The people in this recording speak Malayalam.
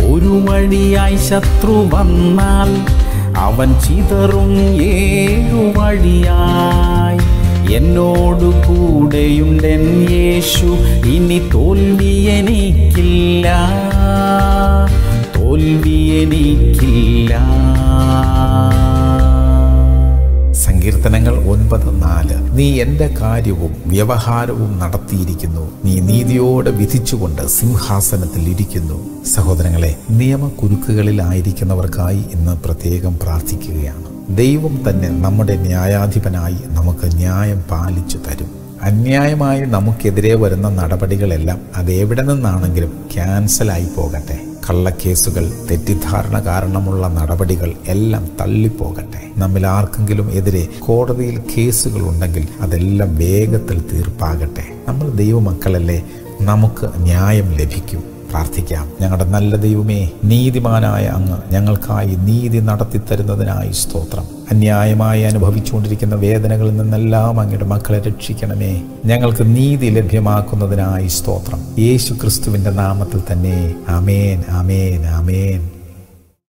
ഒരു വഴിയായി ശത്രു വന്നാൽ അവൻ ചിതറും ഏഴു വഴിയായി എന്നോടു കൂടെയുണ്ടെൻ യേശു ഇനി തോൽവി എനിക്കില്ല തോൽവി എനിക്കില്ല സങ്കീർത്തനങ്ങൾ ഒൻപത് നാല് നീ എൻ്റെ കാര്യവും വ്യവഹാരവും നടത്തിയിരിക്കുന്നു നീ നീതിയോടെ വിധിച്ചുകൊണ്ട് സിംഹാസനത്തിൽ ഇരിക്കുന്നു സഹോദരങ്ങളെ നിയമക്കുരുക്കുകളിലായിരിക്കുന്നവർക്കായി ഇന്ന് പ്രത്യേകം പ്രാർത്ഥിക്കുകയാണ് ദൈവം തന്നെ നമ്മുടെ ന്യായാധിപനായി നമുക്ക് ന്യായം പാലിച്ചു തരും അന്യായമായി നമുക്കെതിരെ വരുന്ന നടപടികളെല്ലാം അതെവിടെ നിന്നാണെങ്കിലും ക്യാൻസലായി പോകട്ടെ കള്ളക്കേസുകൾ തെറ്റിദ്ധാരണ കാരണമുള്ള നടപടികൾ എല്ലാം തള്ളിപ്പോകട്ടെ നമ്മിൽ ആർക്കെങ്കിലും എതിരെ കോടതിയിൽ കേസുകൾ ഉണ്ടെങ്കിൽ അതെല്ലാം വേഗത്തിൽ തീർപ്പാകട്ടെ നമ്മൾ ദൈവമക്കളല്ലേ നമുക്ക് ന്യായം ലഭിക്കും പ്രാർത്ഥിക്കാം ഞങ്ങളുടെ നല്ല ദൈവമേ നീതിമാനായ അങ്ങ് ഞങ്ങൾക്കായി നീതി നടത്തി തരുന്നതിനായി സ്തോത്രം അന്യായമായി അനുഭവിച്ചുകൊണ്ടിരിക്കുന്ന വേദനകളിൽ നിന്നെല്ലാം അങ്ങയുടെ മക്കളെ രക്ഷിക്കണമേ ഞങ്ങൾക്ക് നീതി ലഭ്യമാക്കുന്നതിനായി സ്തോത്രം യേശു ക്രിസ്തുവിൻ്റെ നാമത്തിൽ തന്നെ അമേൻ അമേൻ അമേൻ